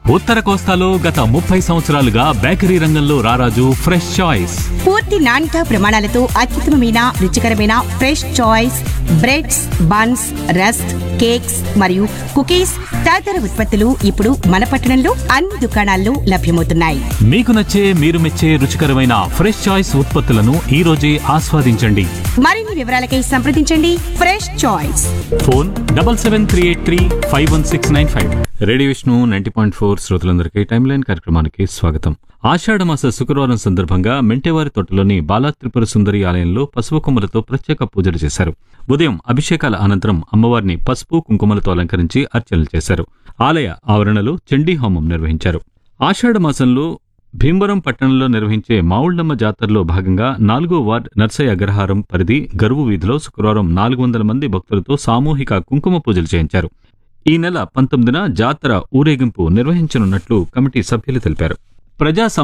ఉత్తర కోస్తాలో గత ముప్పై సంవత్సరాలుగా బేకరీ రంగంలో రారాజు ఫ్రెష్ చాయిస్ పూర్తి నాణ్యత ప్రమాణాలతో అత్యుత్తమమైన రుచికరమైన fresh choice breads buns rusk cakes మరియు కుకీస్ తదితర ఉత్పత్తులు ఇప్పుడు మన పట్టణంలో అన్ని దుకాణాల్లో లభ్యమవుతున్నాయి మీకు నచ్చే మీరు మెచ్చే రుచికరమైన ఫ్రెష్ చాయిస్ ఉత్పత్తులను ఈ రోజే ఆస్వాదించండి మరిన్ని వివరాలకై సంప్రదించండి fresh choice phone double seven three eight three five one six nine five radio Vishnu ninety point four శ్రోతలందరికీ టైమ్ లైన్ కార్యక్రమానికి స్వాగతం ఆషాఢ మాస శుక్రవారం సందర్భంగా మెంటేవారి తోటలోని బాలా త్రిపుర సుందరి ఆలయంలో పసుపు కొమ్మలతో ప్రత్యేక పూజలు చేశారు ఉదయం అభిషేకాల అనంతరం అమ్మవారిని పసుపు కుంకుమలతో అలంకరించి అర్చనలు చేశారు ఆలయ ఆవరణలో చండీ హోమం నిర్వహించారు ఆషాఢ మాసంలో భీమవరం పట్టణంలో నిర్వహించే మావుళ్లమ్మ జాతరలో భాగంగా నాలుగో వార్డ్ నర్సయ్య అగ్రహారం పరిధి గరువు వీధిలో శుక్రవారం నాలుగు వందల మంది భక్తులతో సామూహిక కుంకుమ పూజలు చేయించారు ఈ నెల పంతొమ్మిదిన జాతర ఊరేగింపు నిర్వహించనున్నట్లు కమిటీ సభ్యులు తెలిపారు ప్రజా